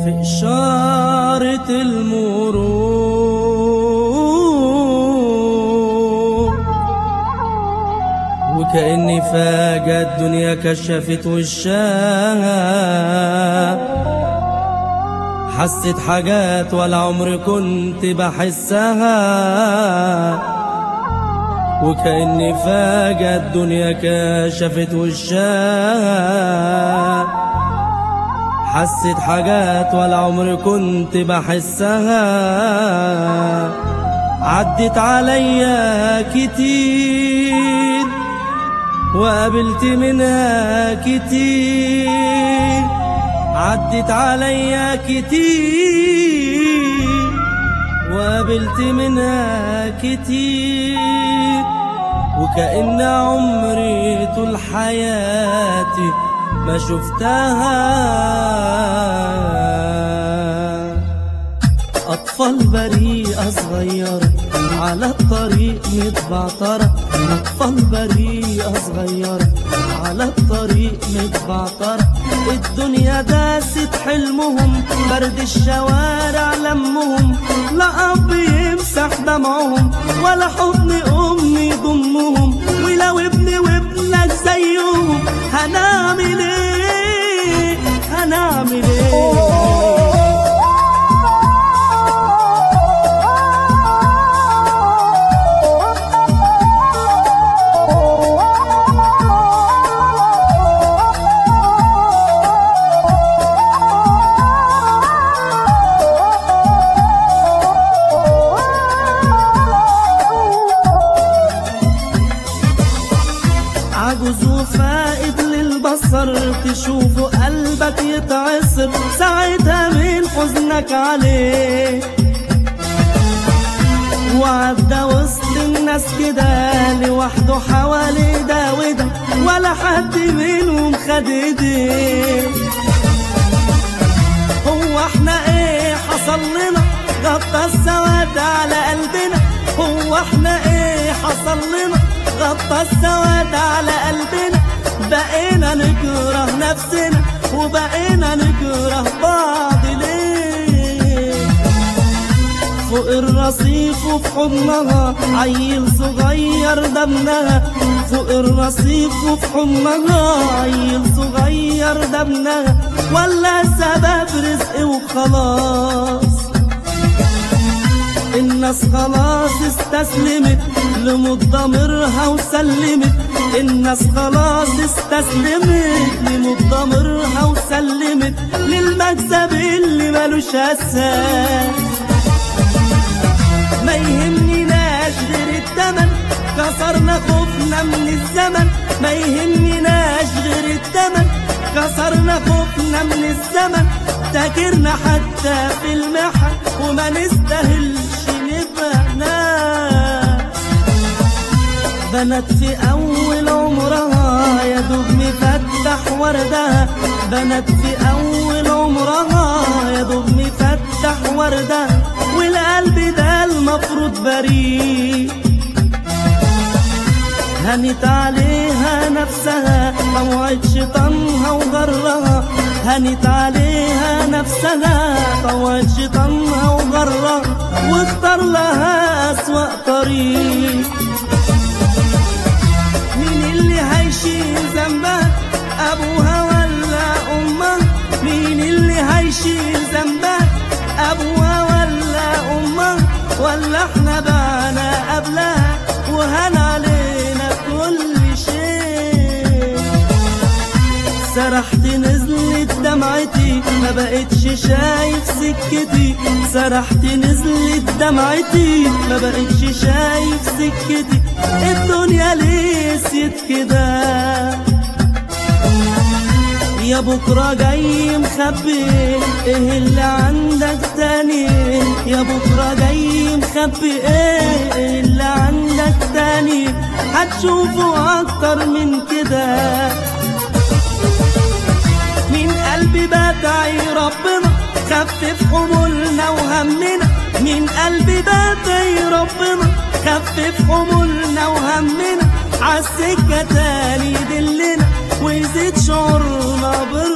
في إشارة المرور وكأني فاجأة الدنيا كشفت وشها حسيت حاجات ولا عمري كنت بحسها وكأني فاجأة الدنيا كشفت وشها حسيت حاجات ولا عمري كنت بحسها عدت عليا كتير وقابلت منها كتير عدت عليا كتير وقابلت منها كتير وكأن عمري طول حياتي ما شفتها أطفال بريئة صغيرة على الطريق متبعترة أطفال بريئة صغيرة على الطريق متبعترة الدنيا داست حلمهم برد الشوارع لمهم لا أب يمسح دمعهم ولا حضن أم يضمهم ولو ابني وابنك زيهم هنعمل ايه هنعمل ايه عجوز وفائد للبصر تشوفه قلبك يتعصر ساعتها من حزنك عليه وعدى وسط الناس كده لوحده حوالي ده وده ولا حد منهم خد ايديه هو احنا ايه حصل لنا غطى السواد على قلبنا هو احنا ايه حصل لنا غطى السواد على قلبنا بقينا نكره نفسنا وبقينا نكره بعض ليه فوق الرصيف وفي حضنها عيل صغير دمنها فوق الرصيف وفي حضنها عيل صغير دمنها ولا سبب رزق وخلاص الناس خلاص استسلمت لموت ضميرها وسلمت الناس خلاص استسلمت لموت ضميرها وسلمت للمكسب اللي ملوش اساس ما يهمناش غير التمن كسرنا خوفنا من الزمن ما يهمناش غير التمن كسرنا خوفنا من الزمن تاجرنا حتى في المحن وما نستاهلش نبقى ناس بنات في أول عمرها يا دوب مفتح وردها بنات في أول عمرها يا دوب مفتح وردها والقلب ده المفروض بريء هنت عليها نفسها طوعت شيطانها وغرها هنت عليها نفسها طوعت شيطانها وغرها واختار لها أسوأ طريق مين اللي هيشيل ذنبها أبوها ولا أمها مين اللي هيشيل ذنبها أبوها ولا أمها ولا احنا بعنا قبلها وهن علينا كل شيء سرحت نزلت دمعتي ما بقتش شايف سكتي سرحت نزلت دمعتي ما بقتش شايف سكتي الدنيا ليست كده يا بكرة جاي مخبي ايه اللي عندك تاني يا بكرة جاي مخبي ايه إيه اللي عندك تاني هتشوفه اكتر من كده من قلبي بدعي ربنا خفف حمولنا وهمنا من قلبي بدعي ربنا خفف حمولنا وهمنا عالسكة تاني دلنا ويزيد شعورنا بالرضا